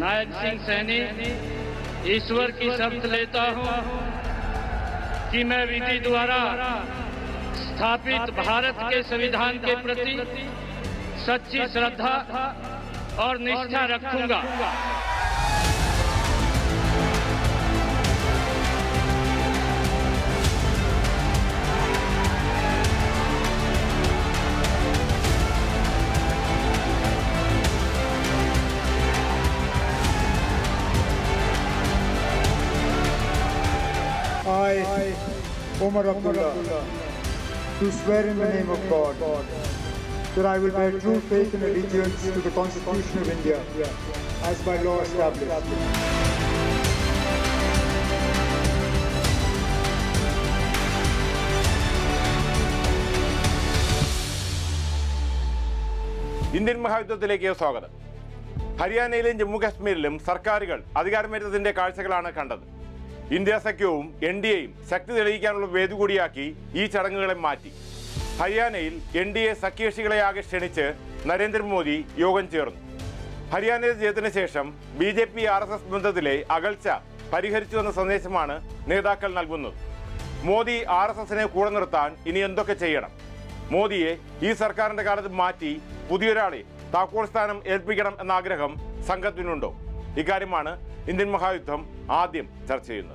नायक सिंह सैनी ईश्वर की शर्त लेता हूं कि मैं विधि द्वारा स्थापित भारत के संविधान के प्रति सच्ची श्रद्धा और निष्ठा रखूंगा I, Omar Abdullah, do swear in the name of God that I will bear true faith and allegiance to the Constitution of India as by law established. Indian മഹായുദ്ധത്തിലേക്ക് സ്വാഗതം ഹരിയാനയിലും ജമ്മു കാശ്മീരിലും സർക്കാരുകൾ അധികാരമേറ്റതിന്റെ കാഴ്ചകളാണ് കണ്ടത് ഇന്ത്യ സഖ്യവും എൻ ഡി എയും ശക്തി തെളിയിക്കാനുള്ള വേദി കൂടിയാക്കി ഈ ചടങ്ങുകളെ മാറ്റി ഹരിയാനയിൽ എൻ ഡി എ സഖ്യകക്ഷികളെ ആകെ ക്ഷണിച്ച് നരേന്ദ്രമോദി യോഗം ചേർന്നു ഹരിയാനയിലെ ജയത്തിന് ശേഷം B J P R S S ബന്ധത്തിലെ അകൽച്ച പരിഹരിച്ചു എന്ന സന്ദേശമാണ് നേതാക്കൾ നൽകുന്നത് മോദി ആർ എസ് എസിനെ കൂടെ നിർത്താൻ ഇനി എന്തൊക്കെ ചെയ്യണം മോദിയെ ഈ സർക്കാരിന്റെ കാലത്ത് മാറ്റി പുതിയൊരാളെ താക്കോൽ സ്ഥാനം ഏൽപ്പിക്കണം എന്ന ആഗ്രഹം സംഘത്തിനുണ്ടോ ഇക്കാര്യമാണ് ഇന്ത്യൻ മഹായുദ്ധം ആദ്യം ചർച്ച ചെയ്യുന്നത്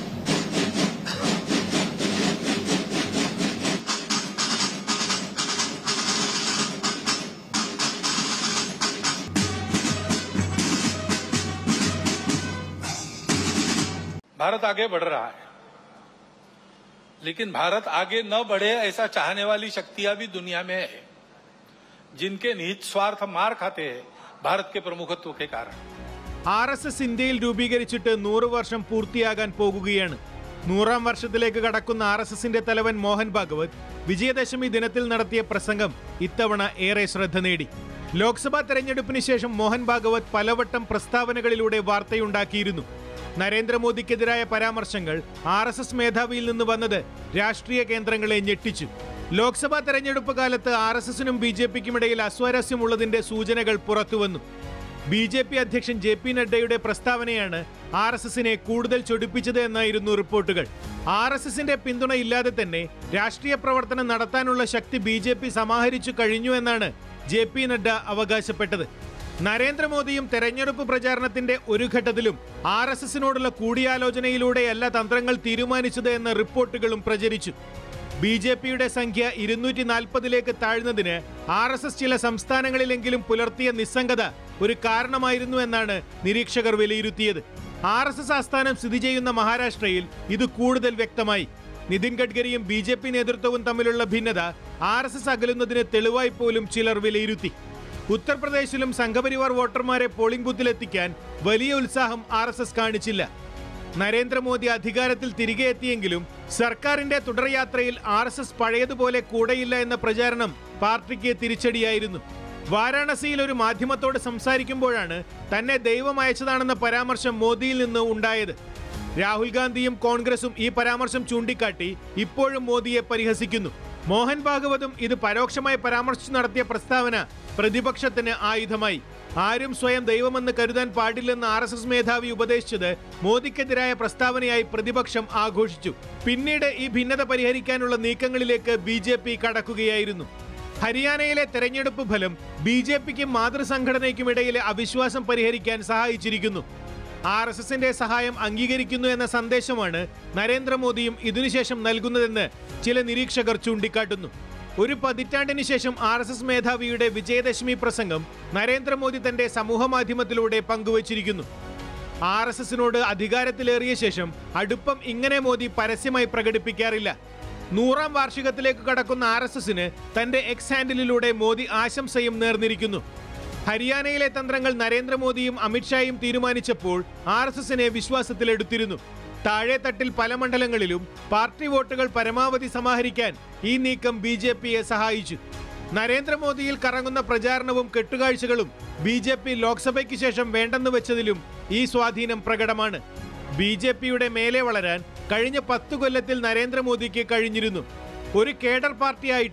भारत आगे बढ़ रहा है लेकिन भारत आगे न बढ़े ऐसा चाहने वाली शक्तियां भी दुनिया में है जिनके निहित स्वार्थ मार खाते हैं भारत के प्रमुखत्व के कारण ആർ എസ് എസ് ഇന്ത്യയിൽ രൂപീകരിച്ചിട്ട് നൂറ് വർഷം പൂർത്തിയാകാൻ പോകുകയാണ് നൂറാം വർഷത്തിലേക്ക് കടക്കുന്ന ആർ എസ് എസിന്റെ തലവൻ മോഹൻ ഭാഗവത് വിജയദശമി ദിനത്തിൽ നടത്തിയ പ്രസംഗം ഇത്തവണ ഏറെ ശ്രദ്ധ നേടി ലോക്സഭാ തെരഞ്ഞെടുപ്പിന് ശേഷം മോഹൻ ഭാഗവത് പലവട്ടം പ്രസ്താവനകളിലൂടെ വാർത്തയുണ്ടാക്കിയിരുന്നു നരേന്ദ്രമോദിക്കെതിരായ പരാമർശങ്ങൾ ആർ എസ് എസ് മേധാവിയിൽ നിന്ന് വന്നത് രാഷ്ട്രീയ കേന്ദ്രങ്ങളെ ഞെട്ടിച്ചു ലോക്സഭാ തെരഞ്ഞെടുപ്പ് കാലത്ത് ആർ എസ് എസിനും ബി ജെ പിക്കും ഇടയിൽ അസ്വാരസ്യമുള്ളതിന്റെ സൂചനകൾ പുറത്തുവന്നു ബി ജെ പി അധ്യക്ഷൻ ജെ പി നഡ്ഡയുടെ പ്രസ്താവനയാണ് ആർ എസ് എസിനെ കൂടുതൽ ചൊടിപ്പിച്ചത് എന്നായിരുന്നു റിപ്പോർട്ടുകൾ ആർ എസ് എസിന്റെ പിന്തുണ ഇല്ലാതെ തന്നെ രാഷ്ട്രീയ പ്രവർത്തനം നടത്താനുള്ള ശക്തി ബി ജെ പി സമാഹരിച്ചു കഴിഞ്ഞു എന്നാണ് ജെ പി നഡ്ഡ അവകാശപ്പെട്ടത് നരേന്ദ്രമോദിയും തെരഞ്ഞെടുപ്പ് പ്രചാരണത്തിന്റെ ഒരു ഘട്ടത്തിലും ആർ എസ് എസിനോടുള്ള കൂടിയാലോചനയിലൂടെയല്ല തന്ത്രങ്ങൾ തീരുമാനിച്ചത് എന്ന റിപ്പോർട്ടുകളും പ്രചരിച്ചു ബി ജെ പിയുടെ സംഖ്യ ഇരുന്നൂറ്റി നാൽപ്പതിലേക്ക് താഴ്ന്നതിന് ആർ എസ് എസ് ചില സംസ്ഥാനങ്ങളിലെങ്കിലും പുലർത്തിയ നിസ്സംഗത ഒരു കാരണമായിരുന്നു എന്നാണ് നിരീക്ഷകർ വിലയിരുത്തിയത് ആർ എസ് എസ് ആസ്ഥാനം സ്ഥിതി ചെയ്യുന്ന മഹാരാഷ്ട്രയിൽ ഇത് കൂടുതൽ വ്യക്തമായി നിതിൻ ഗഡ്കരിയും ബി ജെ പി നേതൃത്വവും തമ്മിലുള്ള ഭിന്നത ആർ എസ് എസ് അകലുന്നതിന് തെളിവായി പോലും ചിലർ വിലയിരുത്തി ഉത്തർപ്രദേശിലും സംഘപരിവാർ വോട്ടർമാരെ പോളിംഗ് ബൂത്തിലെത്തിക്കാൻ വലിയ ഉത്സാഹം ആർ എസ് എസ് കാണിച്ചില്ല നരേന്ദ്രമോദി അധികാരത്തിൽ തിരികെ എത്തിയെങ്കിലും സർക്കാരിന്റെ തുടർയാത്രയിൽ ആർ എസ് എസ് പഴയതുപോലെ കൂടെയില്ല എന്ന പ്രചാരണം പാർട്ടിക്ക് തിരിച്ചടിയായിരുന്നു വാരാണസിയിൽ ഒരു മാധ്യമത്തോട് സംസാരിക്കുമ്പോഴാണ് തന്നെ ദൈവം അയച്ചതാണെന്ന പരാമർശം മോദിയിൽ നിന്ന് ഉണ്ടായത് രാഹുൽ ഗാന്ധിയും കോൺഗ്രസും ഈ പരാമർശം ചൂണ്ടിക്കാട്ടി ഇപ്പോഴും മോദിയെ പരിഹസിക്കുന്നു മോഹൻ ഭാഗവതും ഇത് പരോക്ഷമായി പരാമർശിച്ചു നടത്തിയ പ്രസ്താവന പ്രതിപക്ഷത്തിന് ആയുധമായി ആരും സ്വയം ദൈവമെന്ന് കരുതാൻ പാടില്ലെന്ന് ആർ എസ് എസ് മേധാവി ഉപദേശിച്ചത് മോദിക്കെതിരായ പ്രസ്താവനയായി പ്രതിപക്ഷം ആഘോഷിച്ചു പിന്നീട് ഈ ഭിന്നത പരിഹരിക്കാനുള്ള നീക്കങ്ങളിലേക്ക് ബി ജെ പി കടക്കുകയായിരുന്നു ഹരിയാനയിലെ തെരഞ്ഞെടുപ്പ് ഫലം ബി ജെ പിക്കും മാതൃസംഘടനയ്ക്കും ഇടയിലെ അവിശ്വാസം പരിഹരിക്കാൻ സഹായിച്ചിരിക്കുന്നു ആർ എസ് എസിന്റെ സഹായം അംഗീകരിക്കുന്നു എന്ന സന്ദേശമാണ് നരേന്ദ്രമോദിയും ഇതിനുശേഷം നൽകുന്നതെന്ന് ചില നിരീക്ഷകർ ചൂണ്ടിക്കാട്ടുന്നു ഒരു പതിറ്റാണ്ടിന് ശേഷം ആർ എസ് എസ് മേധാവിയുടെ വിജയദശമി പ്രസംഗം നരേന്ദ്രമോദി തന്റെ സമൂഹ മാധ്യമത്തിലൂടെ പങ്കുവച്ചിരിക്കുന്നു ആർ എസ് എസിനോട് അധികാരത്തിലേറിയ ശേഷം അടുപ്പം ഇങ്ങനെ മോദി പരസ്യമായി പ്രകടിപ്പിക്കാറില്ല നൂറാം വാർഷികത്തിലേക്ക് കടക്കുന്ന ആർ എസ് എസിന് തന്റെ എക്സ് ഹാൻഡിലൂടെ മോദി ആശംസയും നേർന്നിരിക്കുന്നു ഹരിയാനയിലെ തന്ത്രങ്ങൾ നരേന്ദ്രമോദിയും അമിത്ഷായും തീരുമാനിച്ചപ്പോൾ ആർ എസ് എസിനെ വിശ്വാസത്തിലെടുത്തിരുന്നു താഴെത്തട്ടിൽ പല മണ്ഡലങ്ങളിലും പാർട്ടി വോട്ടുകൾ പരമാവധി സമാഹരിക്കാൻ ഈ നീക്കം ബി ജെ പിയെ സഹായിച്ചു നരേന്ദ്രമോദിയിൽ കറങ്ങുന്ന പ്രചാരണവും കെട്ടുകാഴ്ചകളും ബി ജെ പി ലോക്സഭയ്ക്ക് ശേഷം വേണ്ടെന്ന് വെച്ചതിലും ഈ സ്വാധീനം പ്രകടമാണ് ബി ജെ പിയുടെ മേലെ വളരാൻ കഴിഞ്ഞ പത്തു കൊല്ലത്തിൽ നരേന്ദ്രമോദിക്ക് കഴിഞ്ഞിരുന്നു ഒരു കേഡർ പാർട്ടിയായിട്ടും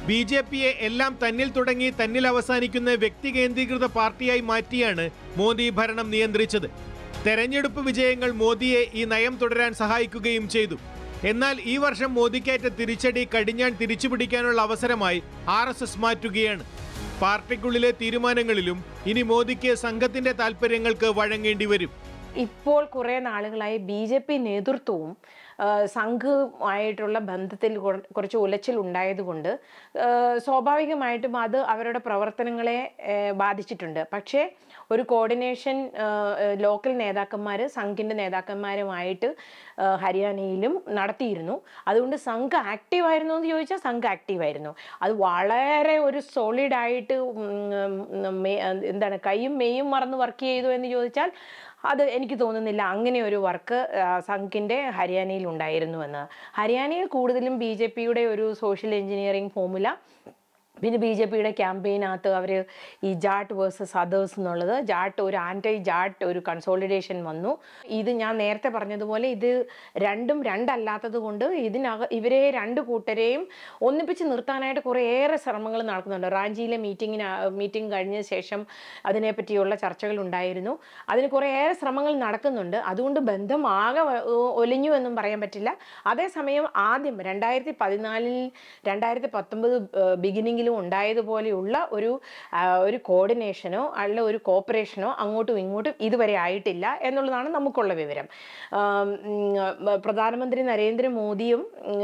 ബി ജെ പിയെ എല്ലാം തന്നിൽ തുടങ്ങി തന്നിൽ അവസാനിക്കുന്ന വ്യക്തി കേന്ദ്രീകൃത പാർട്ടിയായി മാറ്റിയാണ് മോദി ഭരണം നിയന്ത്രിച്ചത് തെരഞ്ഞെടുപ്പ് വിജയങ്ങൾ മോദിയെ ഈ നയം തുടരാൻ സഹായിക്കുകയും ചെയ്തു എന്നാൽ ഈ വർഷം മോദിക്കേറ്റ തിരിച്ചടി കടിഞ്ഞാൻ തിരിച്ചുപിടിക്കാനുള്ള അവസരമായി ആർ എസ് എസ് മാറ്റുകയാണ് പാർട്ടിക്കുള്ളിലെ തീരുമാനങ്ങളിലും ഇനി മോദിക്ക് സംഘത്തിന്റെ താൽപര്യങ്ങൾക്ക് വഴങ്ങേണ്ടി വരും ഇപ്പോൾ കുറേ നാളുകളായി ബി ജെ പി നേതൃത്വവും ആ, സംഘവുമായിട്ടുള്ള ബന്ധത്തിൽ കുറ- കുറച്ച് ഉലച്ചിൽ ഉണ്ടായതുകൊണ്ട് ആ, സ്വാഭാവികമായിട്ടും അത് അവരുടെ പ്രവർത്തനങ്ങളെ ഏ, ബാധിച്ചിട്ടുണ്ട് പക്ഷേ ഒരു കോർഡിനേഷൻ ലോക്കൽ നേതാക്കന്മാർ സംഘിൻ്റെ നേതാക്കന്മാരുമായിട്ട് ആ, ഹരിയാനയിലും നടത്തിയിരുന്നു അതുകൊണ്ട് സംഘ് ആക്റ്റീവ് ആയിരുന്നു എന്ന് ചോദിച്ചാൽ സംഘ് ആക്റ്റീവ് ആയിരുന്നു അത് വളരെ ഒരു സോളിഡ് ആയിട്ട് ഉം, ഉം, മേ- എന്താണ് കൈയും മെയ്യും മറന്ന് വർക്ക് ചെയ്തു എന്ന് ചോദിച്ചാൽ അത് എനിക്ക് തോന്നുന്നില്ല അങ്ങനെ ഒരു വർക്ക് സംഘിൻ്റെ ഹരിയാനയിൽ ഉണ്ടായിരുന്നുവെന്ന് ഹരിയാനയിൽ കൂടുതലും ബി ജെ പിയുടെ ഒരു സോഷ്യൽ എഞ്ചിനീയറിംഗ് ഫോമുല പിന്നെ ബി ജെ പിയുടെ ക്യാമ്പയിനകത്ത് അവർ ഈ ജാട്ട് വേഴ്സസ് അതേഴ്സ് എന്നുള്ളത് ജാട്ട് ഒരു ആൻറ്റി ജാട്ട് ഒരു കൺസോളിഡേഷൻ വന്നു ഇത് ഞാൻ നേരത്തെ പറഞ്ഞതുപോലെ ഇത് രണ്ടും രണ്ടല്ലാത്തത് കൊണ്ട് ഇതിനക ഇവരെ രണ്ട് കൂട്ടരെയും ഒന്നിപ്പിച്ച് നിർത്താനായിട്ട് കുറേയേറെ ശ്രമങ്ങൾ നടക്കുന്നുണ്ട് റാഞ്ചിയിലെ മീറ്റിങ്ങിന് മീറ്റിംഗ് കഴിഞ്ഞ ശേഷം അതിനെപ്പറ്റിയുള്ള ചർച്ചകൾ ഉണ്ടായിരുന്നു അതിന് കുറേയേറെ ശ്രമങ്ങൾ നടക്കുന്നുണ്ട് അതുകൊണ്ട് ബന്ധം ആകെ വ- ഒലിഞ്ഞു എന്നും പറയാൻ പറ്റില്ല അതേസമയം ആദ്യം രണ്ടായിരത്തി പതിനാലിൽ രണ്ടായിരത്തി പത്തൊമ്പത് ബിഗിനിങ്ങിലും ഉണ്ടായതുപോലെയുള്ള ഒരു ആ, ഒരു കോർഡിനേഷനോ അല്ല ഒരു കോപ്പറേഷനോ അങ്ങോട്ടും ഇങ്ങോട്ടും ഇതുവരെ ആയിട്ടില്ല എന്നുള്ളതാണ് നമുക്കുള്ള വിവരം ആം, ഉം, പ്രധാനമന്ത്രി നരേന്ദ്രമോദിയും ഉം,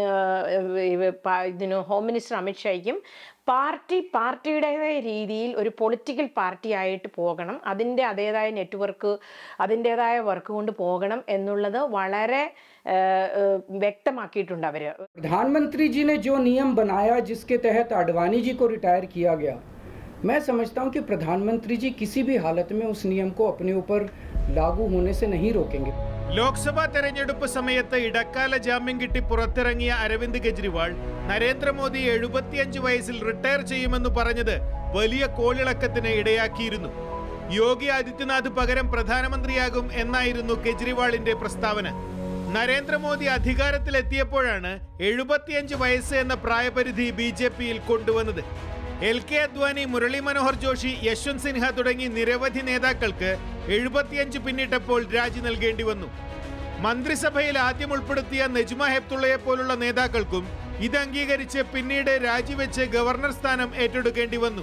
ഇവ- പ- ഇതിന് ഹോം മിനിസ്റ്റർ അമിത്ഷായ്ക്കും പാർട്ടി പാർട്ടിയുടേതായ രീതിയിൽ ഒരു പൊളിറ്റിക്കൽ പാർട്ടി ആയിട്ട് പോകണം അതിൻ്റെ അതേതായ നെറ്റ്വർക്ക് അതിൻ്റെതായ വർക്ക് കൊണ്ട് പോകണം എന്നുള്ളത് വളരെ ആ, ആ, വ്യക്തമാക്കിയിട്ടുണ്ട് അവർ प्रधानमंत्री जी ने जो नियम बनाया जिसके तहत आडवाणी जी को रिटायर किया गया मैं समझता हूं कि प्रधानमंत्री जी किसी भी हालत में उस नियम को अपने ऊपर लागू होने से नहीं रोकेंगे ലോക്സഭാ തെരഞ്ഞെടുപ്പ് സമയത്ത് ഇടക്കാല ജാമ്യം കിട്ടി പുറത്തിറങ്ങിയ അരവിന്ദ് കെജ്രിവാൾ നരേന്ദ്രമോദി എഴുപത്തിയഞ്ച് വയസ്സിൽ റിട്ടയർ ചെയ്യുമെന്ന് പറഞ്ഞത് വലിയ കോളിളക്കത്തിന് ഇടയാക്കിയിരുന്നു യോഗി ആദിത്യനാഥ് പകരം പ്രധാനമന്ത്രിയാകും എന്നായിരുന്നു കെജ്രിവാളിന്റെ പ്രസ്താവന നരേന്ദ്രമോദി അധികാരത്തിലെത്തിയപ്പോഴാണ് എഴുപത്തിയഞ്ച് വയസ്സ് എന്ന പ്രായപരിധി ബി ജെ പിയിൽ കൊണ്ടുവന്നത് എൽ കെ അദ്വാനി മുരളി മനോഹർ ജോഷി യശ്വന്ത് സിൻഹ തുടങ്ങി നിരവധി നേതാക്കൾക്ക് എഴുപത്തിയഞ്ച് പിന്നിട്ടപ്പോൾ രാജി നൽകേണ്ടി വന്നു മന്ത്രിസഭയിൽ ആദ്യം ഉൾപ്പെടുത്തിയ നെജ്മ ഹെപ്തുള്ളയെ പോലുള്ള നേതാക്കൾക്കും ഇത് അംഗീകരിച്ച് പിന്നീട് രാജിവെച്ച് ഗവർണർ സ്ഥാനം ഏറ്റെടുക്കേണ്ടി വന്നു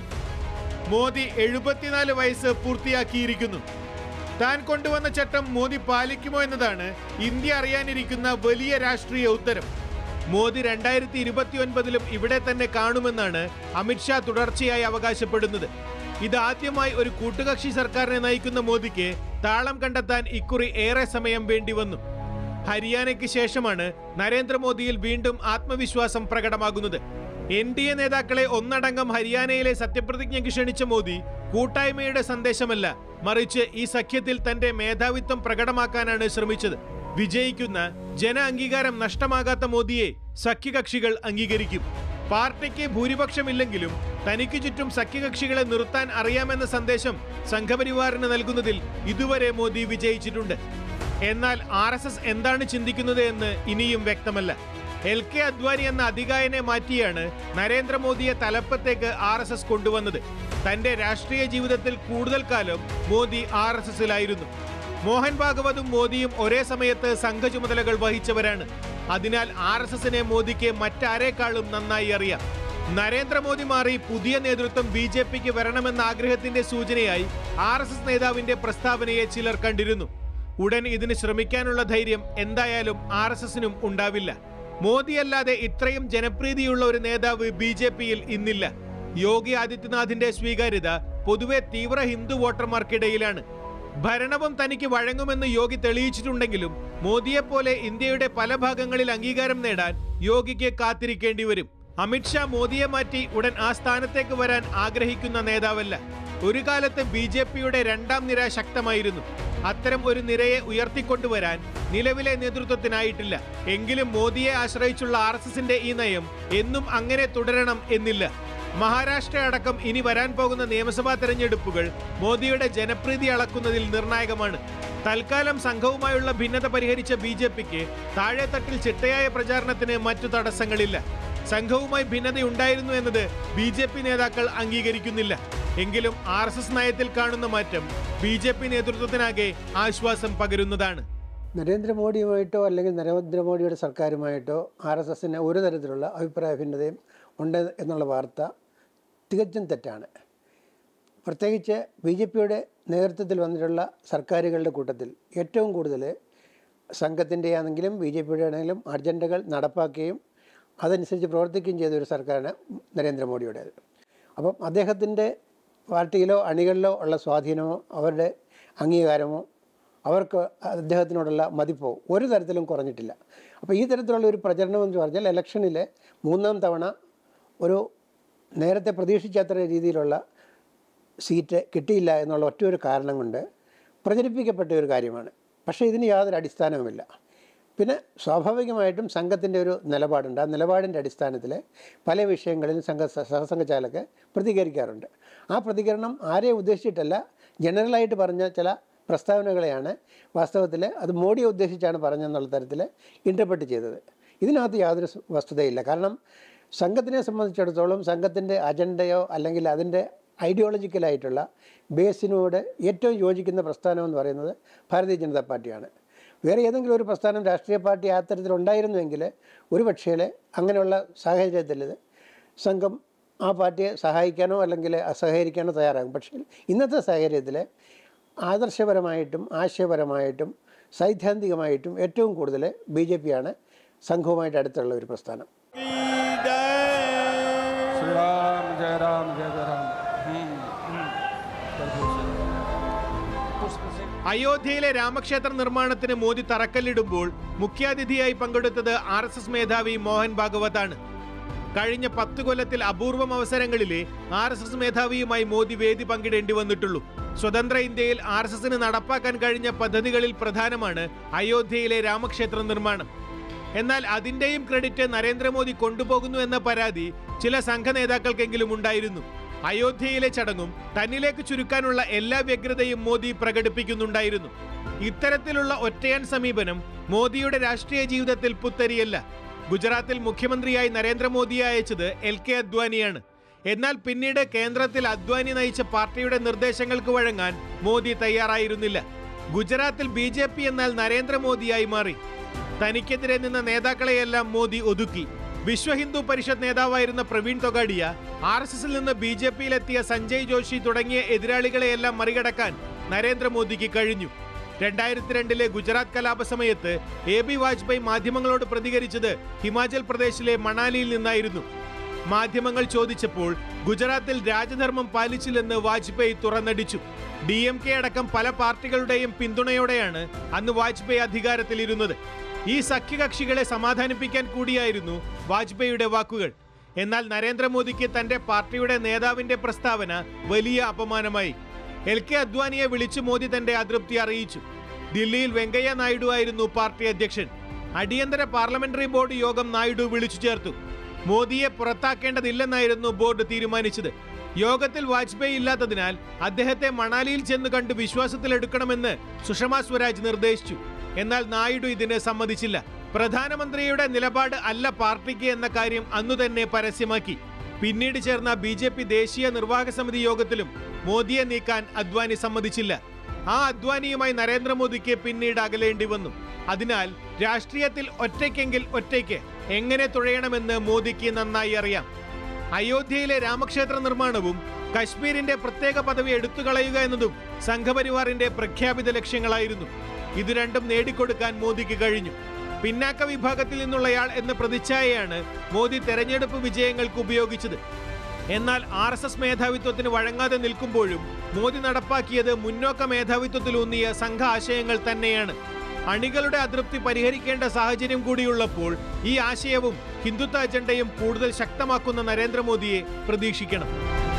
മോദി എഴുപത്തിനാല് വയസ്സ് പൂർത്തിയാക്കിയിരിക്കുന്നു താൻ കൊണ്ടുവന്ന ചട്ടം മോദി പാലിക്കുമോ എന്നതാണ് ഇന്ത്യ അറിയാനിരിക്കുന്ന വലിയ രാഷ്ട്രീയ ഉത്തരം മോദി രണ്ടായിരത്തി ഇരുപത്തി ഒൻപതിലും ഇവിടെ തന്നെ കാണുമെന്നാണ് അമിത്ഷാ തുടർച്ചയായി അവകാശപ്പെടുന്നത് ഇതാദ്യമായി ഒരു കൂട്ടുകക്ഷി സർക്കാരിനെ നയിക്കുന്ന മോദിക്ക് താളം കണ്ടെത്താൻ ഇക്കുറി ഏറെ സമയം വേണ്ടി വന്നു ഹരിയാനയ്ക്ക് ശേഷമാണ് നരേന്ദ്രമോദിയിൽ വീണ്ടും ആത്മവിശ്വാസം പ്രകടമാകുന്നത് എൻ ഡി എ നേതാക്കളെ ഒന്നടങ്കം ഹരിയാനയിലെ സത്യപ്രതിജ്ഞയ്ക്ക് ക്ഷണിച്ച മോദി കൂട്ടായ്മയുടെ സന്ദേശമല്ല മറിച്ച് ഈ സഖ്യത്തിൽ തന്റെ മേധാവിത്വം പ്രകടമാക്കാനാണ് ശ്രമിച്ചത് വിജയിക്കുന്ന ജന അംഗീകാരം നഷ്ടമാകാത്ത മോദിയെ സഖ്യകക്ഷികൾ അംഗീകരിക്കും പാർട്ടിക്ക് ഭൂരിപക്ഷമില്ലെങ്കിലും തനിക്ക് ചുറ്റും സഖ്യകക്ഷികളെ നിർത്താൻ അറിയാമെന്ന സന്ദേശം സംഘപരിവാറിന് നൽകുന്നതിൽ ഇതുവരെ മോദി വിജയിച്ചിട്ടുണ്ട് എന്നാൽ ആർ എസ് എസ് എന്താണ് ചിന്തിക്കുന്നത് എന്ന് ഇനിയും വ്യക്തമല്ല എൽ കെ അദ്വാനി എന്ന അധികായനെ മാറ്റിയാണ് നരേന്ദ്രമോദിയെ തലപ്പത്തേക്ക് ആർ എസ് എസ് കൊണ്ടുവന്നത് തന്റെ രാഷ്ട്രീയ ജീവിതത്തിൽ കൂടുതൽ കാലം മോദി ആർ എസ് എസിലായിരുന്നു മോഹൻ ഭാഗവതും മോദിയും ഒരേ സമയത്ത് സംഘ ചുമതലകൾ വഹിച്ചവരാണ് അതിനാൽ ആർ എസ് എസിനെ മോദിക്ക് മറ്റാരേക്കാളും നന്നായി അറിയാം നരേന്ദ്രമോദി മാറി പുതിയ നേതൃത്വം ബി ജെ പിക്ക് വരണമെന്ന ആഗ്രഹത്തിന്റെ സൂചനയായി ആർ എസ് എസ് നേതാവിന്റെ പ്രസ്താവനയെ ചിലർ കണ്ടിരുന്നു ഉടൻ ഇതിന് ശ്രമിക്കാനുള്ള ധൈര്യം എന്തായാലും ആർ എസ് എസിനും ഉണ്ടാവില്ല മോദിയല്ലാതെ ഇത്രയും ജനപ്രീതിയുള്ള ഒരു നേതാവ് ബി ജെ പിയിൽ ഇന്നില്ല യോഗി ആദിത്യനാഥിന്റെ സ്വീകാര്യത പൊതുവെ തീവ്ര ഹിന്ദു വോട്ടർമാർക്കിടയിലാണ് ഭരണവും തനിക്ക് വഴങ്ങുമെന്ന് യോഗി തെളിയിച്ചിട്ടുണ്ടെങ്കിലും മോദിയെപ്പോലെ ഇന്ത്യയുടെ പല ഭാഗങ്ങളിൽ അംഗീകാരം നേടാൻ യോഗിക്ക് കാത്തിരിക്കേണ്ടി വരും അമിത്ഷാ മോദിയെ മാറ്റി ഉടൻ ആ സ്ഥാനത്തേക്ക് വരാൻ ആഗ്രഹിക്കുന്ന നേതാവല്ല ഒരു കാലത്ത് ബി ജെ പിയുടെ രണ്ടാം നിര ശക്തമായിരുന്നു അത്തരം ഒരു നിരയെ ഉയർത്തിക്കൊണ്ടുവരാൻ നിലവിലെ നേതൃത്വത്തിനായിട്ടില്ല എങ്കിലും മോദിയെ ആശ്രയിച്ചുള്ള ആർ എസ് എസിന്റെ ഈ നയം എന്നും അങ്ങനെ തുടരണം എന്നില്ല മഹാരാഷ്ട്ര അടക്കം ഇനി വരാൻ പോകുന്ന നിയമസഭാ തെരഞ്ഞെടുപ്പുകൾ മോദിയുടെ ജനപ്രീതി അളക്കുന്നതിൽ നിർണായകമാണ് തൽക്കാലം സംഘവുമായുള്ള ഭിന്നത പരിഹരിച്ച ബി ജെ പിക്ക് താഴെത്തട്ടിൽ ചിട്ടയായ പ്രചാരണത്തിന് മറ്റു തടസ്സങ്ങളില്ല സംഘവുമായി ഭിന്നതയുണ്ടായിരുന്നു എന്നത് ബി ജെ പി നേതാക്കൾ അംഗീകരിക്കുന്നില്ല എങ്കിലും ആർ എസ് എസ് നയത്തിൽ കാണുന്ന മാറ്റം ബി ജെ പി നേതൃത്വത്തിനാകെ ആശ്വാസം പകരുന്നതാണ് നരേന്ദ്രമോദിയുമായിട്ടോ അല്ലെങ്കിൽ നരേന്ദ്രമോദിയുടെ സർക്കാരുമായിട്ടോ ആർ എസ് എസിന് ഒരു തരത്തിലുള്ള അഭിപ്രായ ഭിന്നതയും ഉണ്ട് എന്നുള്ള വാർത്ത തികച്ചും തെറ്റാണ് പ്രത്യേകിച്ച് ബി ജെ പിയുടെ നേതൃത്വത്തിൽ വന്നിട്ടുള്ള സർക്കാരുകളുടെ കൂട്ടത്തിൽ ഏറ്റവും കൂടുതൽ സംഘത്തിൻ്റെ ആണെങ്കിലും ബി ജെ പിയുടെ ആണെങ്കിലും അജണ്ടകൾ നടപ്പാക്കുകയും അതനുസരിച്ച് പ്രവർത്തിക്കുകയും ചെയ്ത ഒരു സർക്കാരാണ് നരേന്ദ്രമോദിയുടേത് അപ്പം അദ്ദേഹത്തിൻ്റെ പാർട്ടിയിലോ അണികളിലോ ഉള്ള സ്വാധീനമോ അവരുടെ അംഗീകാരമോ അവർക്ക് അദ്ദേഹത്തിനോടുള്ള മതിപ്പോ ഒരു തരത്തിലും കുറഞ്ഞിട്ടില്ല അപ്പോൾ ഈ തരത്തിലുള്ള ഒരു പ്രചരണം എന്ന് പറഞ്ഞാൽ ഇലക്ഷനിൽ മൂന്നാം തവണ ഒരു നേരത്തെ പ്രതീക്ഷിച്ചത്ര രീതിയിലുള്ള സീറ്റ് കിട്ടിയില്ല എന്നുള്ള ഒറ്റ ഒരു കാരണം കൊണ്ട് പ്രചരിപ്പിക്കപ്പെട്ട ഒരു കാര്യമാണ് പക്ഷേ ഇതിന് യാതൊരു അടിസ്ഥാനവുമില്ല പിന്നെ സ്വാഭാവികമായിട്ടും സംഘത്തിൻ്റെ ഒരു നിലപാടുണ്ട് ആ നിലപാടിൻ്റെ അടിസ്ഥാനത്തിൽ പല വിഷയങ്ങളിലും സംഘ സഹസംഘചാലക് പ്രതികരിക്കാറുണ്ട് ആ പ്രതികരണം ആരെ ഉദ്ദേശിച്ചിട്ടല്ല ജനറലായിട്ട് പറഞ്ഞ ചില പ്രസ്താവനകളെയാണ് വാസ്തവത്തിൽ അത് മോഡിയെ ഉദ്ദേശിച്ചാണ് പറഞ്ഞെന്നുള്ള തരത്തിൽ ഇൻ്റർപ്രറ്റ് ചെയ്തത് ഇതിനകത്ത് യാതൊരു സ് വസ്തുതയില്ല കാരണം സംഘത്തിനെ സംബന്ധിച്ചിടത്തോളം സംഘത്തിൻ്റെ അജണ്ടയോ അല്ലെങ്കിൽ അതിൻ്റെ ഐഡിയോളജിക്കലായിട്ടുള്ള ബേസിനോട് ഏറ്റവും യോജിക്കുന്ന പ്രസ്ഥാനം എന്ന് പറയുന്നത് ഭാരതീയ ജനതാ പാർട്ടിയാണ് വേറെ ഏതെങ്കിലും ഒരു പ്രസ്ഥാനം രാഷ്ട്രീയ പാർട്ടി ആ തരത്തിലുണ്ടായിരുന്നുവെങ്കിൽ ഒരു പക്ഷേ അങ്ങനെയുള്ള സാഹചര്യത്തിൽ സംഘം ആ പാർട്ടിയെ സഹായിക്കാനോ അല്ലെങ്കിൽ അസഹകരിക്കാനോ തയ്യാറാകും പക്ഷേ ഇന്നത്തെ സാഹചര്യത്തിൽ ആദർശപരമായിട്ടും ആശയപരമായിട്ടും സൈദ്ധാന്തികമായിട്ടും ഏറ്റവും കൂടുതൽ ബി ജെ പിയാണ് സംഘവുമായിട്ട് അടുത്തുള്ള ഒരു പ്രസ്ഥാനം श्री राम जय राम जय जय राम हम्म, हम्म। അയോധ്യയിലെ രാമക്ഷേത്ര നിർമ്മാണത്തിന് മോദി തറക്കല്ലിടുമ്പോൾ മുഖ്യാതിഥിയായി പങ്കെടുത്തത് ആർ എസ് എസ് മേധാവി മോഹൻ ഭാഗവതാണ് കഴിഞ്ഞ പത്ത് കൊല്ലത്തിൽ അപൂർവം അവസരങ്ങളിലെ ആർ എസ് എസ് മേധാവിയുമായി മോദി വേദി പങ്കിടേണ്ടി വന്നിട്ടുള്ളൂ സ്വതന്ത്ര ഇന്ത്യയിൽ ആർ എസ് എസിന് നടപ്പാക്കാൻ കഴിഞ്ഞ പദ്ധതികളിൽ പ്രധാനമാണ് അയോധ്യയിലെ രാമക്ഷേത്ര നിർമ്മാണം എന്നാൽ അതിന്റെയും ക്രെഡിറ്റ് നരേന്ദ്രമോദി കൊണ്ടുപോകുന്നു എന്ന പരാതി ചില സംഘ നേതാക്കൾക്കെങ്കിലും ഉണ്ടായിരുന്നു അയോധ്യയിലെ ചടങ്ങും തന്നിലേക്ക് ചുരുക്കാനുള്ള എല്ലാ വ്യഗ്രതയും മോദി പ്രകടിപ്പിക്കുന്നുണ്ടായിരുന്നു ഇത്തരത്തിലുള്ള ഒറ്റയാൻ സമീപനം മോദിയുടെ രാഷ്ട്രീയ ജീവിതത്തിൽ പുത്തരിയല്ല ഗുജറാത്തിൽ മുഖ്യമന്ത്രിയായി നരേന്ദ്രമോദിയെ അയച്ചത് എൽ കെ അദ്വാനിയാണ് എന്നാൽ പിന്നീട് കേന്ദ്രത്തിൽ അദ്വാനി നയിച്ച പാർട്ടിയുടെ നിർദ്ദേശങ്ങൾക്ക് വഴങ്ങാൻ മോദി തയ്യാറായിരുന്നില്ല ഗുജറാത്തിൽ ബി ജെ പി എന്നാൽ നരേന്ദ്രമോദിയായി മാറി തനിക്കെതിരെ നിന്ന നേതാക്കളെയെല്ലാം മോദി ഒതുക്കി വിശ്വ ഹിന്ദു പരിഷത്ത് നേതാവായിരുന്ന പ്രവീൺ തൊഗാഡിയ ആർ എസ് എസിൽ നിന്ന് ബി ജെ പിയിലെത്തിയ സഞ്ജയ് ജോഷി തുടങ്ങിയ എതിരാളികളെയെല്ലാം മറികടക്കാൻ നരേന്ദ്രമോദിക്ക് കഴിഞ്ഞു രണ്ടായിരത്തി രണ്ടിലെ ഗുജറാത്ത് കലാപ സമയത്ത് എ ബി വാജ്പേയി മാധ്യമങ്ങളോട് പ്രതികരിച്ചത് ഹിമാചൽ പ്രദേശിലെ മണാലിയിൽ നിന്നായിരുന്നു മാധ്യമങ്ങൾ ചോദിച്ചപ്പോൾ ഗുജറാത്തിൽ രാജധർമ്മം പാലിച്ചില്ലെന്ന് വാജ്പേയി തുറന്നടിച്ചു ഡി എം കെ അടക്കം പല പാർട്ടികളുടെയും പിന്തുണയോടെയാണ് അന്ന് വാജ്പേയി അധികാരത്തിലിരുന്നത് ഈ സഖ്യകക്ഷികളെ സമാധാനിപ്പിക്കാൻ കൂടിയായിരുന്നു വാജ്പേയിയുടെ വാക്കുകൾ എന്നാൽ നരേന്ദ്രമോദിക്ക് തന്റെ പാർട്ടിയുടെ നേതാവിന്റെ പ്രസ്താവന വലിയ അപമാനമായി എൽ കെ അദ്വാനിയെ വിളിച്ചു മോദി തന്റെ അതൃപ്തി അറിയിച്ചു ദില്ലിയിൽ വെങ്കയ്യ നായിഡു ആയിരുന്നു പാർട്ടി അധ്യക്ഷൻ അടിയന്തര പാർലമെന്ററി ബോർഡ് യോഗം നായിഡു വിളിച്ചു ചേർത്തു മോദിയെ പുറത്താക്കേണ്ടതില്ലെന്നായിരുന്നു ബോർഡ് തീരുമാനിച്ചത് യോഗത്തിൽ വാജ്പേയി ഇല്ലാത്തതിനാൽ അദ്ദേഹത്തെ മണാലിയിൽ ചെന്ന് കണ്ട് വിശ്വാസത്തിലെടുക്കണമെന്ന് സുഷമ സ്വരാജ് നിർദ്ദേശിച്ചു എന്നാൽ നായിഡു ഇതിന് സമ്മതിച്ചില്ല പ്രധാനമന്ത്രിയുടെ നിലപാട് അല്ല പാർട്ടിക്ക് എന്ന കാര്യം അന്നു തന്നെ പരസ്യമാക്കി പിന്നീട് ചേർന്ന ബി ജെ പി ദേശീയ നിർവാഹക സമിതി യോഗത്തിലും മോദിയെ നീക്കാൻ അദ്വാനി സമ്മതിച്ചില്ല ആ അദ്വാനിയുമായി നരേന്ദ്രമോദിക്ക് പിന്നീട് അകലേണ്ടി വന്നു അതിനാൽ രാഷ്ട്രീയത്തിൽ ഒറ്റയ്ക്കെങ്കിൽ ഒറ്റയ്ക്ക് എങ്ങനെ തുഴയണമെന്ന് മോദിക്ക് നന്നായി അറിയാം അയോധ്യയിലെ രാമക്ഷേത്ര നിർമ്മാണവും കശ്മീരിന്റെ പ്രത്യേക പദവി എടുത്തുകളയുക എന്നതും സംഘപരിവാറിന്റെ പ്രഖ്യാപിത ലക്ഷ്യങ്ങളായിരുന്നു ഇത് രണ്ടും നേടിക്കൊടുക്കാൻ മോദിക്ക് കഴിഞ്ഞു പിന്നാക്ക വിഭാഗത്തിൽ നിന്നുള്ളയാൾ എന്ന പ്രതിച്ഛായയാണ് മോദി തെരഞ്ഞെടുപ്പ് വിജയങ്ങൾക്ക് ഉപയോഗിച്ചത് എന്നാൽ ആർ എസ് എസ് മേധാവിത്വത്തിന് വഴങ്ങാതെ നിൽക്കുമ്പോഴും മോദി നടപ്പാക്കിയത് മുന്നോക്ക മേധാവിത്വത്തിലൂന്നിയ സംഘ ആശയങ്ങൾ തന്നെയാണ് അണികളുടെ അതൃപ്തി പരിഹരിക്കേണ്ട സാഹചര്യം കൂടിയുള്ളപ്പോൾ ഈ ആശയവും ഹിന്ദുത്വ അജണ്ടയും കൂടുതൽ ശക്തമാക്കുന്ന നരേന്ദ്രമോദിയെ പ്രതീക്ഷിക്കണം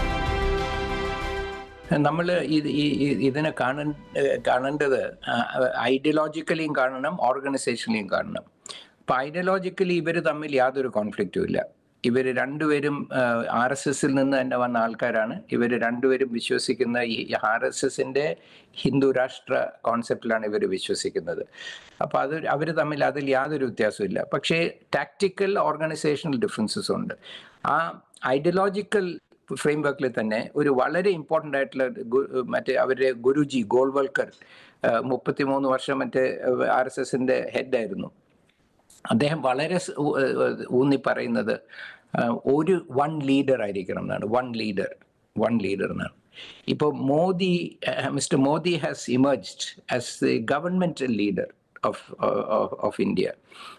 നമ്മൾ ഇത് ഈ- ഈ- ഇതിനെ കാണ കാണേണ്ടത് ഐഡിയോളജിക്കലിയും കാണണം ഓർഗനൈസേഷനിലും കാണണം അപ്പൊ ഐഡിയോളജിക്കലി ഇവർ തമ്മിൽ യാതൊരു കോൺഫ്ലിക്റ്റും ഇല്ല ഇവർ രണ്ടുപേരും ആർ എസ് എസിൽ നിന്ന് തന്നെ വന്ന ആൾക്കാരാണ് ഇവർ രണ്ടുപേരും വിശ്വസിക്കുന്ന ഈ ആർ എസ് എസിന്റെ ഹിന്ദു രാഷ്ട്ര കോൺസെപ്റ്റിലാണ് ഇവർ വിശ്വസിക്കുന്നത് അപ്പോൾ അത് അവർ തമ്മിൽ അതിൽ യാതൊരു വ്യത്യാസമില്ല പക്ഷേ ടാക്ടിക്കൽ ഓർഗനൈസേഷണൽ ഡിഫറൻസസ് ഉണ്ട് ആ ഐഡിയോളജിക്കൽ ഫ്രെയിം വർക്കിൽ തന്നെ ഒരു വളരെ ഇമ്പോർട്ടൻ്റ് ആയിട്ടുള്ള ഗു- മറ്റേ അവരുടെ ഗുരുജി ഗോൾവൽക്കർ മുപ്പത്തിമൂന്ന് വർഷം മറ്റേ ആർ എസ് എസിന്റെ ഹെഡായിരുന്നു അദ്ദേഹം വളരെ സ് ഊ- ഏഹ് ഊന്നി പറയുന്നത് ആഹ് ഒരു വൺ ലീഡർ ആയിരിക്കണം എന്നാണ് വൺ ലീഡർ വൺ ലീഡർ എന്നാണ് ഇപ്പോൾ Modi mister Modi has emerged as the governmental leader of of India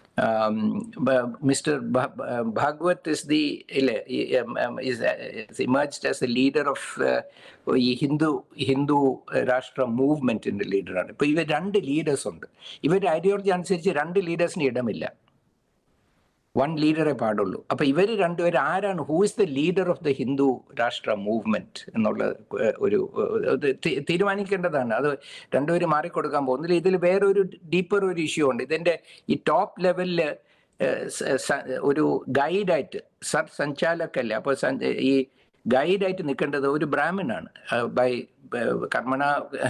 mister Bhagwat is the ഇല്ലേ is emerged as a leader of ഈ ഹിന്ദു ഹിന്ദു രാഷ്ട്ര മൂവ്മെന്റിന്റെ ലീഡറാണ് ഇപ്പൊ ഇവർ രണ്ട് ലീഡേഴ്സ് ഉണ്ട് ഇവരുടെ ഐഡിയോളജി അനുസരിച്ച് രണ്ട് ലീഡേഴ്സിന് ഇടമില്ല വൺ ലീഡറെ പാടുള്ളൂ അപ്പൊ ഇവർ രണ്ടുപേരും ആരാണ് who is the leader of the Hindu Rashtra movement എന്നുള്ള ഏഹ്, ഒരു ഏഹ്, ഇത് തി- തീരുമാനിക്കേണ്ടതാണ് അത് രണ്ടുപേരും മാറിക്കൊടുക്കാൻ പോകുന്നില്ല ഇതിൽ വേറൊരു ഡീപ്പർ ഒരു ഇഷ്യൂ ഉണ്ട് ഇതിന്റെ ഈ ടോപ്പ് ലെവലില് ഒരു ഗൈഡായിട്ട് സർ സഞ്ചാലകല്ലേ അപ്പോൾ ഈ ഗൈഡായിട്ട് നിൽക്കേണ്ടത് ഒരു ബ്രാഹ്മണാണ് ബൈ കർമ്മണ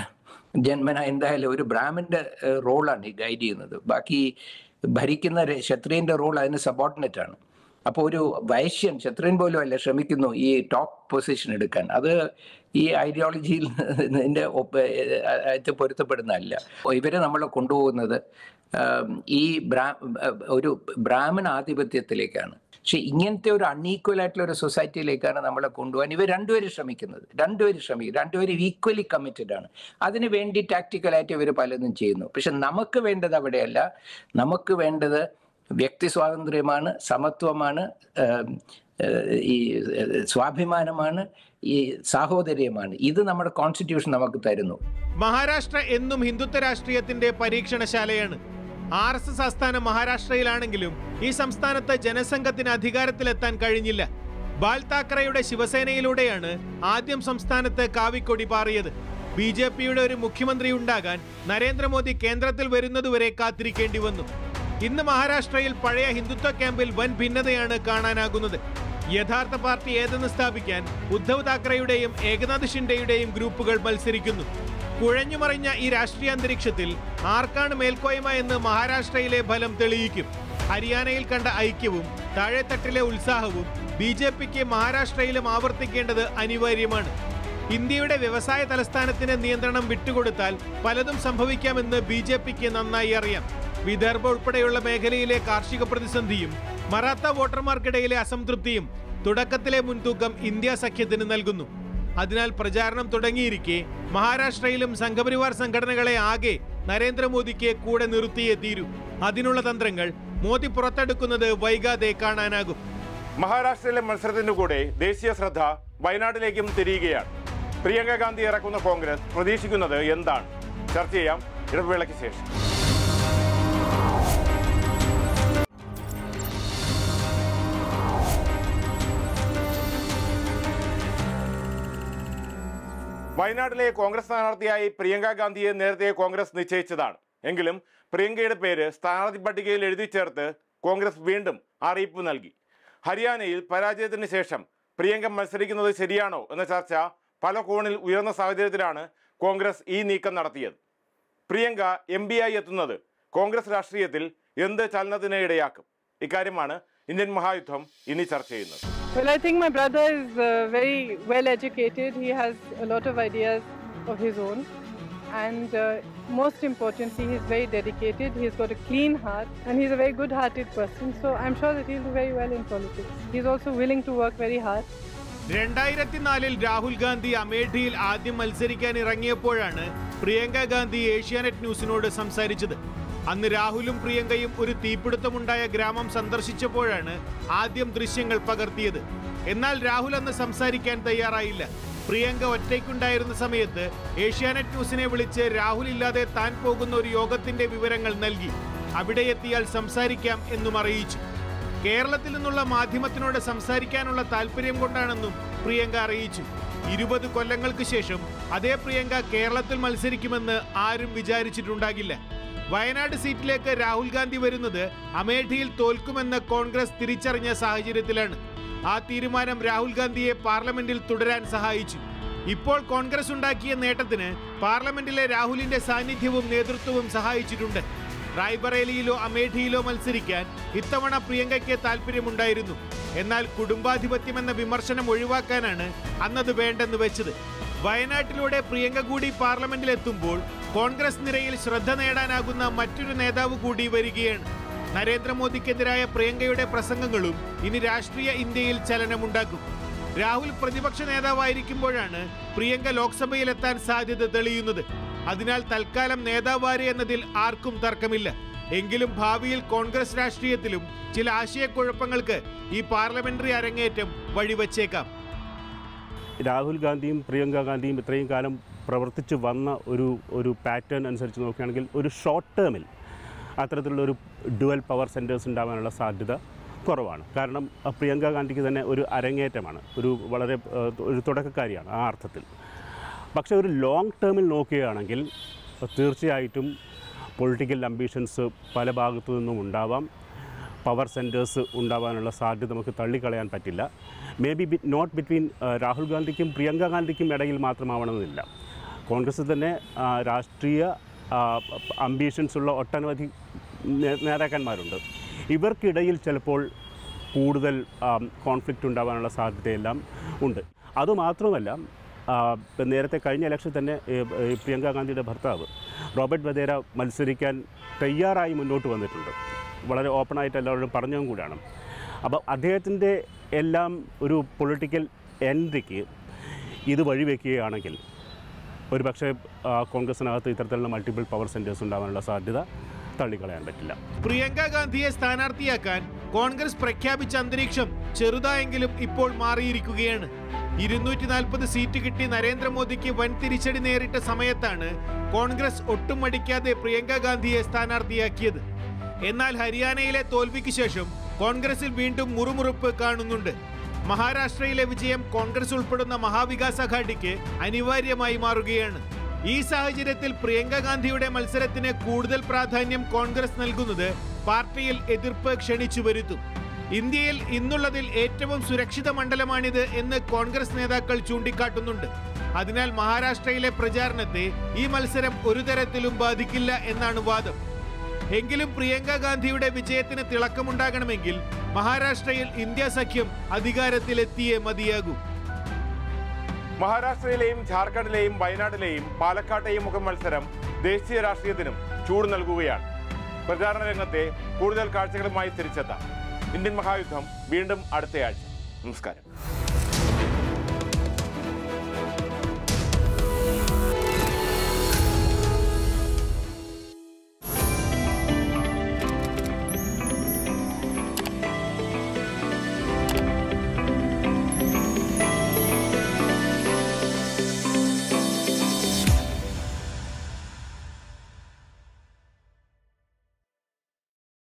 ജന്മന എന്തായാലും ഒരു ബ്രാഹ്മന്റെ റോളാണ് ഈ ഗൈഡ് ചെയ്യുന്നത് ബാക്കി ഭരിക്കുന്ന ര- ക്ഷത്രിയന്റെ റോൾ അതിന് സബോർഡിനേറ്റ് ആണ് അപ്പോൾ ഒരു വൈശ്യൻ ക്ഷത്രിയൻ പോലും അല്ല ശ്രമിക്കുന്നു ഈ ടോപ്പ് പൊസിഷൻ എടുക്കാൻ അത് ഈ ഐഡിയോളജിയിൽ ഇതിന്റെ ഒപ്പ- ഏഹ് ആയിട്ട് പൊരുത്തപ്പെടുന്നതല്ല അപ്പോൾ ഇവരെ നമ്മൾ കൊണ്ടുപോകുന്നത് ആം, ഈ ബ്രാ ഒരു ബ്രാഹ്മണ ആധിപത്യത്തിലേക്കാണ് പക്ഷെ ഇങ്ങനത്തെ ഒരു അൺഈക്വൽ ആയിട്ടുള്ള ഒരു സൊസൈറ്റിയിലേക്കാണ് നമ്മളെ കൊണ്ടുപോകാൻ ഇവർ രണ്ടുപേരും ശ്രമിക്കുന്നത് രണ്ടുപേരും ശ്രമിക്കും രണ്ടുപേരും ഈക്വലി കമ്മിറ്റഡ് ആണ് അതിനു വേണ്ടി ടാക്ടിക്കലായിട്ട് ഇവർ പലതും ചെയ്യുന്നു പക്ഷെ നമുക്ക് വേണ്ടത് അവിടെയല്ല നമുക്ക് വേണ്ടത് വ്യക്തി സ്വാതന്ത്ര്യമാണ് സമത്വമാണ് ഏം, ഏഹ്, ഈ ഏഹ്, സ്വാഭിമാനമാണ് ഈ സാഹോദര്യമാണ് ഇത് നമ്മുടെ കോൺസ്റ്റിറ്റ്യൂഷൻ നമുക്ക് തരുന്നു മഹാരാഷ്ട്ര എന്നും ഹിന്ദുത്വ രാഷ്ട്രീയത്തിന്റെ പരീക്ഷണശാലയാണ് ആർ എസ് എസ് ആസ്ഥാനം മഹാരാഷ്ട്രയിലാണെങ്കിലും ഈ സംസ്ഥാനത്ത് ജനസംഘത്തിന് അധികാരത്തിലെത്താൻ കഴിഞ്ഞില്ല ബാൽ താക്കറെയുടെ ശിവസേനയിലൂടെയാണ് ആദ്യം സംസ്ഥാനത്ത് കാവിക്കൊടി പാറിയത് ബി ജെ പിയുടെ ഒരു മുഖ്യമന്ത്രി ഉണ്ടാകാൻ നരേന്ദ്രമോദി കേന്ദ്രത്തിൽ വരുന്നതുവരെ കാത്തിരിക്കേണ്ടി വന്നു ഇന്ന് മഹാരാഷ്ട്രയിൽ പഴയ ഹിന്ദുത്വ ക്യാമ്പിൽ വൻ ഭിന്നതയാണ് കാണാനാകുന്നത് യഥാർത്ഥ പാർട്ടി ഏതെന്ന് സ്ഥാപിക്കാൻ ഉദ്ധവ് താക്കറെയുടെയും ഏകനാഥ് ഷിൻഡെയുടെയും ഗ്രൂപ്പുകൾ മത്സരിക്കുന്നു കുഴഞ്ഞുമറിഞ്ഞ ഈ രാഷ്ട്രീയ അന്തരീക്ഷത്തിൽ ആർക്കാണ് മേൽക്കോയ്മ എന്ന് മഹാരാഷ്ട്രയിലെ ഫലം തെളിയിക്കും ഹരിയാനയിൽ കണ്ട ഐക്യവും താഴെത്തട്ടിലെ ഉത്സാഹവും ബി ജെ പിക്ക് മഹാരാഷ്ട്രയിലും ആവർത്തിക്കേണ്ടത് അനിവാര്യമാണ് ഇന്ത്യയുടെ വ്യവസായ തലസ്ഥാനത്തിന് നിയന്ത്രണം വിട്ടുകൊടുത്താൽ പലതും സംഭവിക്കാമെന്ന് ബി ജെ പിക്ക് നന്നായി അറിയാം വിദർഭ ഉൾപ്പെടെയുള്ള മേഖലയിലെ കാർഷിക പ്രതിസന്ധിയും മറാത്ത വോട്ടർമാർക്കിടയിലെ അസംതൃപ്തിയും തുടക്കത്തിലെ മുൻതൂക്കം ഇന്ത്യ സഖ്യത്തിന് നൽകുന്നു അതിനാൽ പ്രചാരണം തുടങ്ങിയിരിക്കെ മഹാരാഷ്ട്രയിലും സംഘപരിവാർ സംഘടനകളെ ആകെ നരേന്ദ്രമോദിക്ക് കൂടെ നിർത്തിയേ തീരൂ അതിനുള്ള തന്ത്രങ്ങൾ മോദി പുറത്തെടുക്കുന്നത് വൈകാതെ കാണാനാകും മഹാരാഷ്ട്രയിലെ മത്സരത്തിന്റെ കൂടെ ദേശീയ ശ്രദ്ധ വയനാട്ടിലേക്കും തിരിയുകയാണ് പ്രിയങ്ക ഗാന്ധി ഇറക്കുന്ന കോൺഗ്രസ് പ്രതീക്ഷിക്കുന്നത് എന്താണ് ചർച്ച ചെയ്യാം ഇടവേളയ്ക്ക് ശേഷം വയനാട്ടിലെ കോൺഗ്രസ് സ്ഥാനാർത്ഥിയായി പ്രിയങ്ക ഗാന്ധിയെ നേരത്തെ കോൺഗ്രസ് നിശ്ചയിച്ചതാണ് എങ്കിലും പ്രിയങ്കയുടെ പേര് സ്ഥാനാർത്ഥി പട്ടികയിൽ എഴുതി ചേർത്ത് കോൺഗ്രസ് വീണ്ടും അറിയിപ്പ് നൽകി ഹരിയാനയിൽ പരാജയത്തിന് ശേഷം പ്രിയങ്ക മത്സരിക്കുന്നത് ശരിയാണോ എന്ന ചർച്ച പല കോണിൽ ഉയർന്ന സാഹചര്യത്തിലാണ് കോൺഗ്രസ് ഈ നീക്കം നടത്തിയത് പ്രിയങ്ക എം പി ആയി എത്തുന്നത് കോൺഗ്രസ് രാഷ്ട്രീയത്തിൽ എന്ത് ചലനത്തിന് ഇടയാക്കും ഇക്കാര്യമാണ് ഇന്ത്യൻ മഹായുദ്ധം ഇനി ചർച്ച ചെയ്യുന്നത് Well, I think my brother is uh, very well educated. He has a lot of ideas of his own. And uh, most importantly, he's very dedicated. He's got a clean heart and he's a very good hearted person. So I'm sure that he'll do very well in politics. He's also willing to work very hard. രണ്ടായിരത്തി നാലിൽ രാഹുൽ ഗാന്ധി അമേഠിയിൽ ആദ്യം മത്സരിക്കാൻ ഇറങ്ങിയപ്പോഴാണ് പ്രിയങ്ക ഗാന്ധി ഏഷ്യാനെറ്റ് ന്യൂസിനോട് സംസാരിച്ചത് അന്ന് രാഹുലും പ്രിയങ്കയും ഒരു തീപിടുത്തമുണ്ടായ ഗ്രാമം സന്ദർശിച്ചപ്പോഴാണ് ആദ്യം ദൃശ്യങ്ങൾ പകർത്തിയത് എന്നാൽ രാഹുൽ അന്ന് സംസാരിക്കാൻ തയ്യാറായില്ല പ്രിയങ്ക ഒറ്റയ്ക്കുണ്ടായിരുന്ന സമയത്ത് ഏഷ്യാനെറ്റ് ന്യൂസിനെ വിളിച്ച് രാഹുൽ ഇല്ലാതെ താൻ പോകുന്ന ഒരു യോഗത്തിന്റെ വിവരങ്ങൾ നൽകി അവിടെ എത്തിയാൽ സംസാരിക്കാം എന്നും അറിയിച്ചു കേരളത്തിൽ നിന്നുള്ള മാധ്യമത്തിനോട് സംസാരിക്കാനുള്ള താല്പര്യം കൊണ്ടാണെന്നും പ്രിയങ്ക അറിയിച്ചു ഇരുപത് കൊല്ലങ്ങൾക്ക് ശേഷം അതേ പ്രിയങ്ക കേരളത്തിൽ മത്സരിക്കുമെന്ന് ആരും വിചാരിച്ചിട്ടുണ്ടാകില്ല വയനാട് സീറ്റിലേക്ക് രാഹുൽ ഗാന്ധി വരുന്നത് അമേഠിയിൽ തോൽക്കുമെന്ന് കോൺഗ്രസ് തിരിച്ചറിഞ്ഞ സാഹചര്യത്തിലാണ് ആ തീരുമാനം രാഹുൽ ഗാന്ധിയെ പാർലമെന്റിൽ തുടരാൻ സഹായിച്ചു ഇപ്പോൾ കോൺഗ്രസ് ഉണ്ടാക്കിയ നേട്ടത്തിന് പാർലമെന്റിലെ രാഹുലിന്റെ സാന്നിധ്യവും നേതൃത്വവും സഹായിച്ചിട്ടുണ്ട് റായ്ബറേലിയിലോ അമേഠിയിലോ മത്സരിക്കാൻ ഇത്തവണ പ്രിയങ്കയ്ക്ക് താല്പര്യമുണ്ടായിരുന്നു എന്നാൽ കുടുംബാധിപത്യമെന്ന വിമർശനം ഒഴിവാക്കാനാണ് അന്നത് വേണ്ടെന്ന് വെച്ചത് വയനാട്ടിലൂടെ പ്രിയങ്ക കൂടി പാർലമെന്റിലെത്തുമ്പോൾ കോൺഗ്രസ് നിരയിൽ ശ്രദ്ധ നേടാനാകുന്ന മറ്റൊരു നേതാവ് കൂടി വരികയാണ് നരേന്ദ്രമോദിക്കെതിരായ പ്രിയങ്കയുടെ പ്രസംഗങ്ങളും ഇനി രാഷ്ട്രീയ ഇന്ത്യയിൽ ചലനമുണ്ടാക്കും രാഹുൽ പ്രതിപക്ഷ നേതാവായിരിക്കുമ്പോഴാണ് പ്രിയങ്ക ലോക്സഭയിലെത്താൻ സാധ്യത തെളിയുന്നത് അതിനാൽ തൽക്കാലം നേതാവാര് എന്നതിൽ ആർക്കും തർക്കമില്ല എങ്കിലും ഭാവിയിൽ കോൺഗ്രസ് രാഷ്ട്രീയത്തിലും ചില ആശയക്കുഴപ്പങ്ങൾക്ക് ഈ പാർലമെന്ററി അരങ്ങേറ്റം വഴിവച്ചേക്കാം രാഹുൽ ഗാന്ധിയും പ്രിയങ്ക ഗാന്ധിയും ഇത്രയും കാലം പ്രവർത്തിച്ചു വന്ന ഒരു ഒരു പാറ്റേൺ അനുസരിച്ച് നോക്കുകയാണെങ്കിൽ ഒരു ഷോർട്ട് ടേമിൽ അത്തരത്തിലുള്ള ഒരു ഡുവൽ പവർ സെൻറ്റേഴ്സ് ഉണ്ടാവാനുള്ള സാധ്യത കുറവാണ് കാരണം അഹ് പ്രിയങ്ക ഗാന്ധിക്ക് തന്നെ ഒരു അരങ്ങേറ്റമാണ് ഒരു വളരെ ഏഹ്, ഒരു തുടക്കക്കാരിയാണ് ആ അർത്ഥത്തിൽ പക്ഷേ ഒരു ലോങ് ടേമിൽ നോക്കുകയാണെങ്കിൽ തീർച്ചയായിട്ടും പൊളിറ്റിക്കൽ അംബീഷൻസ് പല ഭാഗത്തു നിന്നും ഉണ്ടാവാം പവർ സെൻറ്റേഴ്സ് ഉണ്ടാവാനുള്ള സാധ്യത നമുക്ക് തള്ളിക്കളയാൻ പറ്റില്ല may be not between Rahul ഗാന്ധിക്കും പ്രിയങ്ക ഗാന്ധിക്കും ഇടയിൽ മാത്രമാവണമെന്നില്ല കോൺഗ്രസ് തന്നെ ആ, രാഷ്ട്രീയ അംബീഷൻസ് ഉള്ള ഒട്ടനവധി നേ- നേതാക്കന്മാരുണ്ട് ഇവർക്കിടയിൽ ചിലപ്പോൾ കൂടുതൽ കോൺഫ്ലിക്റ്റ് ഉണ്ടാവാനുള്ള സാധ്യതയെല്ലാം ഉണ്ട് അതുമാത്രമല്ല ആ, നേരത്തെ കഴിഞ്ഞ ഇലക്ഷൻ തന്നെ ഏ, ഏ, പ്രിയങ്ക ഗാന്ധിയുടെ ഭർത്താവ് റോബർട്ട് വധേര മത്സരിക്കാൻ തയ്യാറായി മുന്നോട്ട് വന്നിട്ടുണ്ട് വളരെ ഓപ്പണായിട്ട് എല്ലാവരോടും പറഞ്ഞതും കൂടാണ് അപ്പോൾ അദ്ദേഹത്തിൻ്റെ എല്ലാം ഒരു പൊളിറ്റിക്കൽ എൻട്രിക്ക് ഇത് വഴിവെക്കുകയാണെങ്കിൽ ഒരു പക്ഷേ കോൺഗ്രസിനകത്ത് ഇത്തരത്തിലുള്ള മൾട്ടിപ്പിൾ പവർ സെൻറ്റേഴ്സ് ഉണ്ടാകാനുള്ള സാധ്യത തള്ളിക്കളയാൻ പറ്റില്ല പ്രിയങ്ക ഗാന്ധിയെ സ്ഥാനാർത്ഥിയാക്കാൻ കോൺഗ്രസ് പ്രഖ്യാപിച്ച അന്തരീക്ഷം ചെറുതായെങ്കിലും ഇപ്പോൾ മാറിയിരിക്കുകയാണ് ഇരുന്നൂറ്റി നാൽപ്പത് സീറ്റ് കിട്ടി നരേന്ദ്രമോദിക്ക് വൻ തിരിച്ചടി നേരിട്ട സമയത്താണ് കോൺഗ്രസ് ഒട്ടും മടിക്കാതെ പ്രിയങ്ക ഗാന്ധിയെ സ്ഥാനാർത്ഥിയാക്കിയത് എന്നാൽ ഹരിയാനയിലെ തോൽവിക്ക് ശേഷം കോൺഗ്രസിൽ വീണ്ടും മുറുമുറുപ്പ് കാണുന്നുണ്ട് മഹാരാഷ്ട്രയിലെ വിജയം കോൺഗ്രസ് ഉൾപ്പെടുന്ന മഹാവികാസ് അഘാഡിക്ക് അനിവാര്യമായി മാറുകയാണ് ഈ സാഹചര്യത്തിൽ പ്രിയങ്ക ഗാന്ധിയുടെ മത്സരത്തിന് കൂടുതൽ പ്രാധാന്യം കോൺഗ്രസ് നൽകുന്നത് പാർട്ടിയിൽ എതിർപ്പ് ക്ഷണിച്ചു വരുത്തും ഇന്ത്യയിൽ ഇന്നുള്ളതിൽ ഏറ്റവും സുരക്ഷിത മണ്ഡലമാണിത് എന്ന് കോൺഗ്രസ് നേതാക്കൾ ചൂണ്ടിക്കാട്ടുന്നുണ്ട് അതിനാൽ മഹാരാഷ്ട്രയിലെ പ്രചാരണത്തെ ഈ മത്സരം ഒരു തരത്തിലും ബാധിക്കില്ല എന്നാണ് വാദം എങ്കിലും പ്രിയങ്ക ഗാന്ധിയുടെ വിജയത്തിന് തിളക്കമുണ്ടാകണമെങ്കിൽ മഹാരാഷ്ട്രയിൽ ഇന്ത്യ സഖ്യം അധികാരത്തിലെത്തിയേ മതിയാകൂ മഹാരാഷ്ട്രയിലെയും ജാർഖണ്ഡിലെയും വയനാട്ടിലെയും പാലക്കാട്ടെയും മുഖ മത്സരം ദേശീയ രാഷ്ട്രീയത്തിനും ചൂട് നൽകുകയാണ് പ്രചാരണ രംഗത്തെ കൂടുതൽ കാഴ്ചകളുമായി തിരിച്ചെത്താം ഇന്ത്യൻ മഹായുദ്ധം വീണ്ടും അടുത്തയാഴ്ച നമസ്കാരം